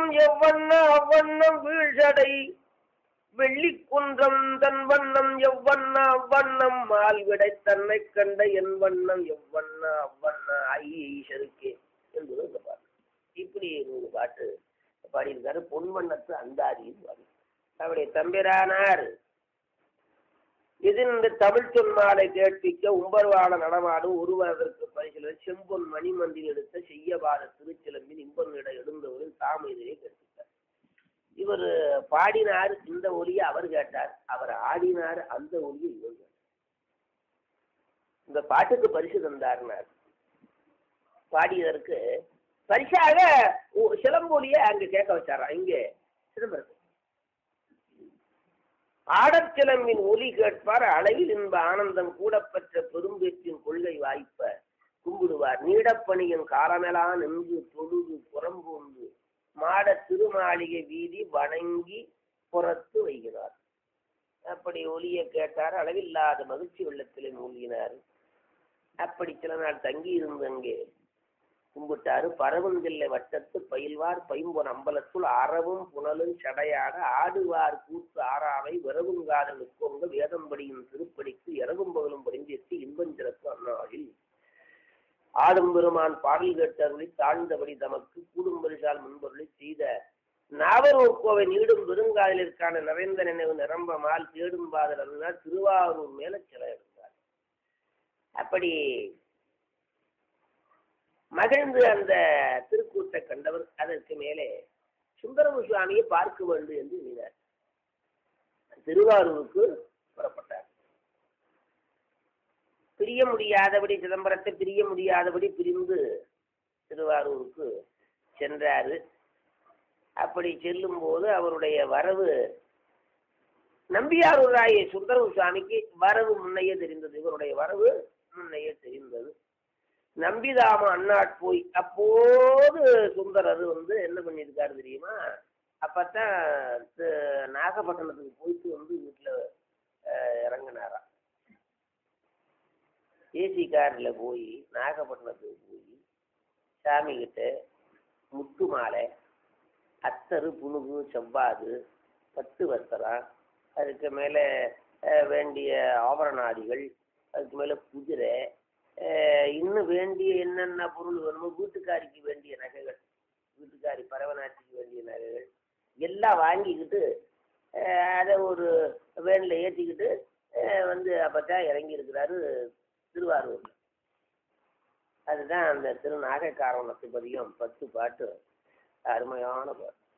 எவ்வண்ண அவ்வண்ணம் வீழ்சடை வெள்ளி குன்றம் தன் வண்ணம் எவ்வண்ண அவ்வண்ணம் மால்விடை தன்னை கண்ட என் வண்ணம் எவ்வண்ண அவ்வண்ண ஐ ஈஸ்வருக்கே என்பது இந்த பாட்டு இப்படி ஒரு பாட்டு பாடியிருக்காரு பொன்வண்ணத்து அந்தாதியில் பாடி அவருடைய தம்பிரானார் இது இந்த தமிழ் சொன்மாலை கேட்பிக்க உம்பர்வாட நடமாடும் ஒருவரதற்கு பரிசில செம்பொன் மணிமந்தில் எடுத்த செய்யபாத திருச்சிலம்பின் இம்பனிட எழுந்தவரின் தாமையிலே கேட்பித்தார் இவர் பாடினார் இந்த ஒலியை அவர் கேட்டார் அவர் ஆடினார் அந்த ஒலியை இவர் கேட்டார் இந்த பாட்டுக்கு பரிசு தந்தார்னார் பாடியதற்கு பரிசாக ஒ- சிலம்பொலியை அங்க கேட்க வச்சாராம் இங்கே சிதம்பரத்தில் ஆடற் சிலம்பின் ஒலி கேட்பார் அளவில் இன்ப ஆனந்தம் கூடப்பெற்ற பெரும்பேற்றின் கொள்கை வாய்ப்ப கும்பிடுவார் நீடப்பணியின் காலமெல்லாம் நின்று தொழுது புறம்பூந்து மாட திருமாளிகை வீதி வணங்கி புறத்து வைகிறார் அப்படி ஒலியை கேட்டார் அளவில்லாத மகிழ்ச்சி வெள்ளத்திலே மூழ்கினார் அப்படி சில நாள் தங்கி இருந்து அங்கே கும்பிட்டாரு பரவந்தில்லை வட்டத்து பயில்வார் பைம்பொன் அம்பலத்துள் அறவும் புனலும் சடையாட ஆடுவார் கூத்து ஆறாவை விரவுங்காதல் நிற்கோங்க வேதம்படியின் திருப்படிக்கு இரவும் பகலும் படிந்தெத்தி இன்பஞ்சிறப்பு அந்நாளில் ஆடும் பெருமான் பாடல் கேட்டருளி தாழ்ந்தபடி தமக்கு கூடும் பரிசால் முன்பொருளி செய்த நாவரூர் கோவை நீடும் பெருங்காதலிற்கான நிறைந்த நினைவு நிரம்பமால் தேடும் பாதல் அருளார் திருவாரூர் மேல சில எடுத்தார் அப்படி மகிழ்ந்து அந்த திருக்கூட்டை கண்டவர் அதற்கு மேலே சுந்தரமு சுவாமியை பார்க்க வேண்டும் என்று எண்ணினார் திருவாரூருக்கு புறப்பட்டார் பிரிய முடியாதபடி சிதம்பரத்தை பிரிய முடியாதபடி பிரிந்து திருவாரூருக்கு சென்றாரு அப்படி செல்லும் போது அவருடைய வரவு நம்பியாரூராய சுந்தரமு சுவாமிக்கு வரவு முன்னையே தெரிந்தது இவருடைய வரவு முன்னையே தெரிந்தது நம்பிதாம அண்ணாட் போய் அப்போது சுந்தரர் வந்து என்ன பண்ணியிருக்காரு தெரியுமா அப்பத்தான் தி- நாகப்பட்டினத்துக்கு போயிட்டு வந்து வீட்டில் இறங்கினாராம் ஏசி காரில் போய் நாகப்பட்டினத்துக்கு போய் சாமி கிட்ட முத்து மாலை அத்தரு புனுகு செவ்வாது பத்து வஸ்திரம் அதுக்கு மேலே வேண்டிய ஆபரணாதிகள் அதுக்கு மேலே குதிரை அஹ் இன்னும் வேண்டிய என்னென்ன பொருள் வேணுமோ வீட்டுக்காரிக்கு வேண்டிய நகைகள் வீட்டுக்காரி பரவநாட்டிக்கு வேண்டிய நகைகள் எல்லாம் வாங்கிக்கிட்டு அஹ் அதை ஒரு வேனில் ஏற்றிக்கிட்டு அஹ் வந்து அப்பத்தான் இறங்கி இருக்கிறாரு திருவாரூரில் அதுதான் அந்த திரு நாகைக்காரவனத்தை பதியம் பத்து பாட்டு அருமையான பாட்டு